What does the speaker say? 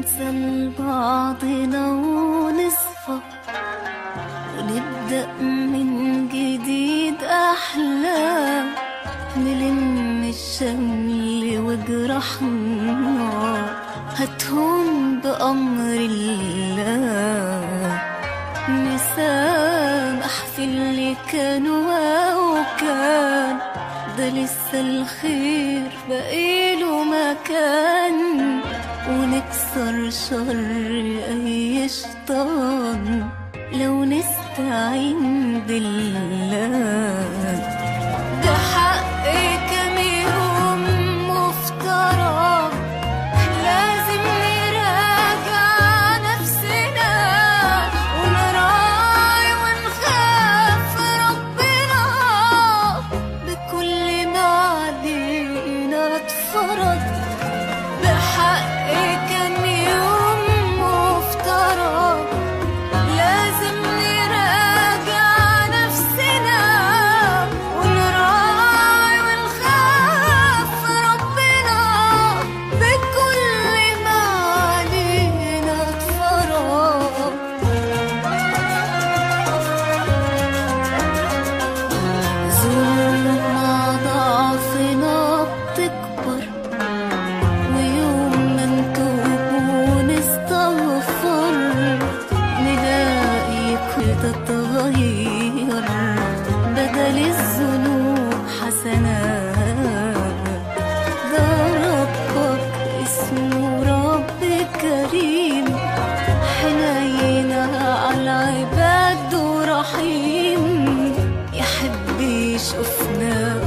ننسى لبعضنا ونصفى ونبدأ من جديد أحلام نلم الشمل وجرحنا هتهون بأمر الله نسامح في اللي كان وكان ده لسه الخير بقيله مكان ونكسر شر أي شيطان لو نستعين بالله ده حق كام يوم مفترض لازم نراجع نفسنا ونراعي ونخاف ربنا بكل ما علينا اتفرض بحق كام يوم مفترض لازم نراجع نفسنا ونراعي ونخاف ربنا بكل ما علينا اتفرض ظلم مع ضعفنا بتكبر ويوم ما نتوب ونستغفر نلاقي كده تتغير بدل الذنوب حسنات ده ربك اسمه رب كريم حنين على العباد ورحيم يحب يشوفنا